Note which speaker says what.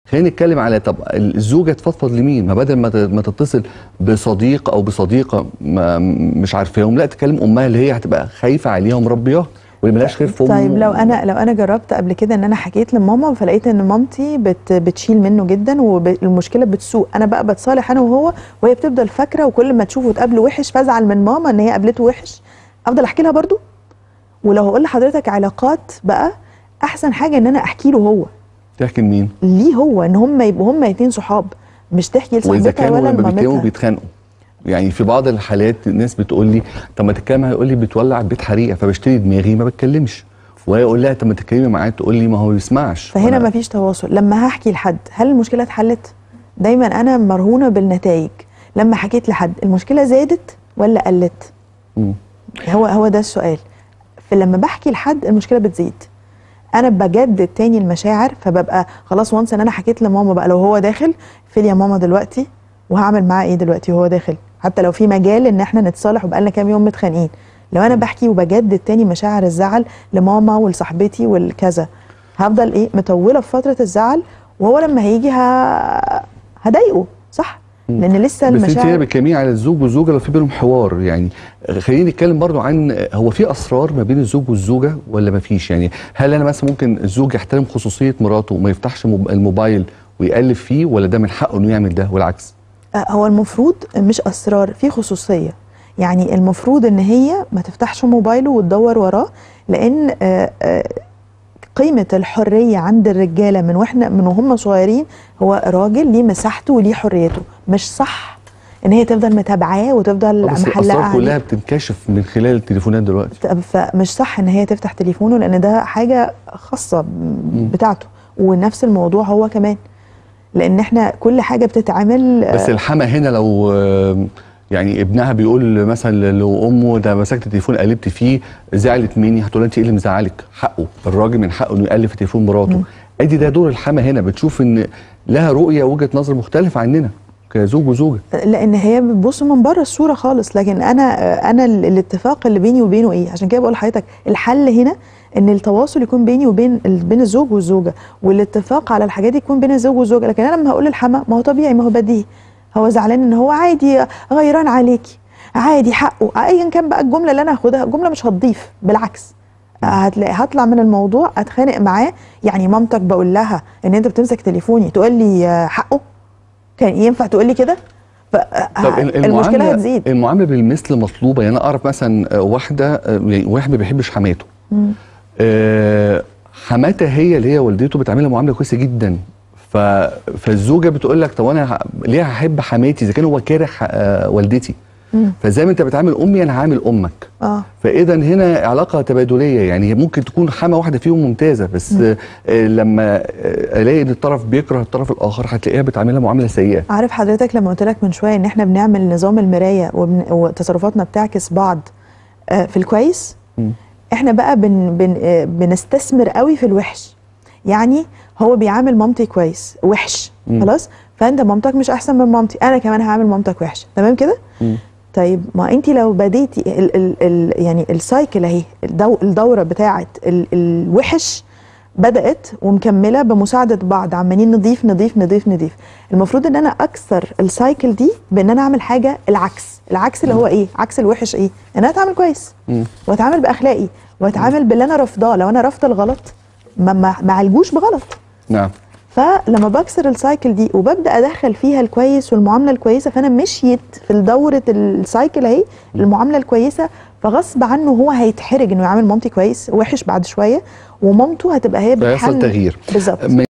Speaker 1: خلينا نتكلم على طب الزوجه تفضفض لمين ما بدل ما ت- ما تتصل بصديق او بصديقه ما مش عارفاهم لا تكلم امها اللي هي هتبقى خايفه عليها ومربياها واللي ملهاش خير في امه
Speaker 2: طيب لو انا لو انا جربت قبل كده ان انا حكيت لماما فلقيت ان مامتي بت بتشيل منه جدا والمشكله بتسوء انا بقى بتصالح انا وهو وهي بتفضل فاكره وكل ما تشوفه تقابله وحش فازعل من ماما ان هي قابلته وحش افضل احكي لها برضو ولو هقول لحضرتك علاقات بقى احسن حاجه ان انا احكي له هو
Speaker 1: تحكي لمين
Speaker 2: ليه هو ان هم يبقوا هم اتنين صحاب مش تحكي
Speaker 1: واذا
Speaker 2: لصاحبتها
Speaker 1: كانوا
Speaker 2: ولا
Speaker 1: لما بيتكلموا
Speaker 2: لمامتها
Speaker 1: بيتخانقوا يعني في بعض الحالات الناس بتقول لي طب ما تتكلم هيقول لي بتولع البيت حريقه فبشتري دماغي ما بتكلمش وهي اقول لها طب ما تتكلمي معاه تقول لي ما هو ما بيسمعش
Speaker 2: فهنا
Speaker 1: وأنا-
Speaker 2: ما فيش تواصل لما هحكي لحد هل المشكله اتحلت دايما انا مرهونه بالنتائج لما حكيت لحد المشكله زادت ولا قلت
Speaker 1: مم.
Speaker 2: هو هو ده السؤال فلما بحكي لحد المشكله بتزيد انا بجدد تاني المشاعر فببقى خلاص وانس ان انا حكيت لماما بقى لو هو داخل فين يا ماما دلوقتي وهعمل معاه ايه دلوقتي وهو داخل حتى لو في مجال ان احنا نتصالح وبقالنا كام يوم متخانقين لو انا بحكي وبجدد تاني مشاعر الزعل لماما ولصاحبتي والكذا هفضل ايه مطوله في فتره الزعل وهو لما هيجي ه... هضايقه صح لان لسه
Speaker 1: بس انت هنا
Speaker 2: المشاعر
Speaker 1: بتكلمي على الزوج والزوجه لو في بينهم حوار يعني خلينا نتكلم برضو عن هو في اسرار ما بين الزوج والزوجه ولا ما فيش يعني هل انا مثلا ممكن الزوج يحترم خصوصيه مراته وما يفتحش موب- الموبايل ويقلب فيه ولا ده من حقه انه يعمل ده والعكس
Speaker 2: آه، هو المفروض مش اسرار في خصوصيه يعني المفروض ان هي ما تفتحش موبايله وتدور وراه لان آه، آه، قيمه الحريه عند الرجاله من واحنا من وهم صغيرين هو راجل ليه مساحته وليه حريته مش صح ان هي تفضل متابعاه وتفضل
Speaker 1: بس
Speaker 2: محلقه
Speaker 1: الاسرار كلها
Speaker 2: عليه
Speaker 1: بتنكشف من خلال التليفونات دلوقتي
Speaker 2: فمش صح ان هي تفتح تليفونه لان ده حاجه خاصه بتاعته ونفس الموضوع هو كمان لان احنا كل حاجه بتتعمل آه،
Speaker 1: بس الحما هنا لو آه، يعني ابنها بيقول مثلا لامه ده مسكت التليفون قلبت فيه زعلت مني هتقول لها انت ايه اللي مزعلك حقه الراجل من حقه انه يقلب في تليفون مراته ادي ده دور الحما هنا بتشوف ان لها رؤيه وجهه نظر مختلفه عننا كزوج وزوجه
Speaker 2: لان هي بتبص من بره الصوره خالص لكن انا انا ال- الاتفاق اللي بيني وبينه ايه عشان كده بقول لحضرتك الحل هنا ان التواصل يكون بيني وبين ال- بين الزوج والزوجه والاتفاق على الحاجات دي يكون بين الزوج والزوجه لكن انا لما هقول للحما ما هو طبيعي ما هو بديهي هو زعلان ان هو عادي غيران عليكي عادي حقه ايا كان بقى الجمله اللي انا هاخدها الجمله مش هتضيف بالعكس هتلاقي هطلع من الموضوع اتخانق معاه يعني مامتك بقول لها ان انت بتمسك تليفوني تقول لي آه، حقه كان ينفع تقول لي كده ف-
Speaker 1: طب ال-
Speaker 2: المشكله هتزيد
Speaker 1: المعامله بالمثل مطلوبه يعني انا اعرف مثلا آه، واحده آه، يعني واحد ما بيحبش حماته
Speaker 2: مم.
Speaker 1: آه، حماتها هي اللي هي والدته بتعملها معامله كويسه جدا ف... فالزوجه بتقول لك طب انا ه- ليه هحب حماتي اذا كان هو كاره آه، والدتي
Speaker 2: مم.
Speaker 1: فزي ما انت بتعامل امي انا هعامل امك
Speaker 2: اه
Speaker 1: فاذا هنا علاقه تبادليه يعني هي ممكن تكون حما واحده فيهم ممتازه بس آه لما آه، الاقي ان الطرف بيكره الطرف الاخر هتلاقيها بتعاملها معامله سيئه
Speaker 2: عارف حضرتك لما قلت لك من شويه ان احنا بنعمل نظام المرايه وبن... وتصرفاتنا بتعكس بعض آه، في الكويس
Speaker 1: مم.
Speaker 2: احنا بقى بن... بن... آه، بنستثمر قوي في الوحش يعني هو بيعامل مامتي كويس وحش
Speaker 1: مم.
Speaker 2: خلاص فانت مامتك مش احسن من مامتي انا كمان هعامل مامتك وحش تمام كده
Speaker 1: مم.
Speaker 2: طيب ما انت لو بديتي ال ال ال يعني السايكل اهي الدو الدوره بتاعه ال الوحش بدات ومكمله بمساعده بعض عمالين نضيف نضيف نضيف نضيف المفروض ان انا اكسر السايكل دي بان انا اعمل حاجه العكس العكس اللي هو ايه عكس الوحش ايه ان انا اتعامل كويس
Speaker 1: مم.
Speaker 2: واتعامل باخلاقي واتعامل باللي انا رافضاه لو انا رافضه الغلط ما ما ما عالجوش بغلط
Speaker 1: نعم
Speaker 2: فلما بكسر السايكل دي وببدا ادخل فيها الكويس والمعامله الكويسه فانا مشيت في دوره السايكل اهي المعامله الكويسه فغصب عنه هو هيتحرج انه يعامل مامتي كويس وحش بعد شويه ومامته هتبقى هي
Speaker 1: فيحصل
Speaker 2: بتحل
Speaker 1: تغيير
Speaker 2: بالظبط
Speaker 1: ما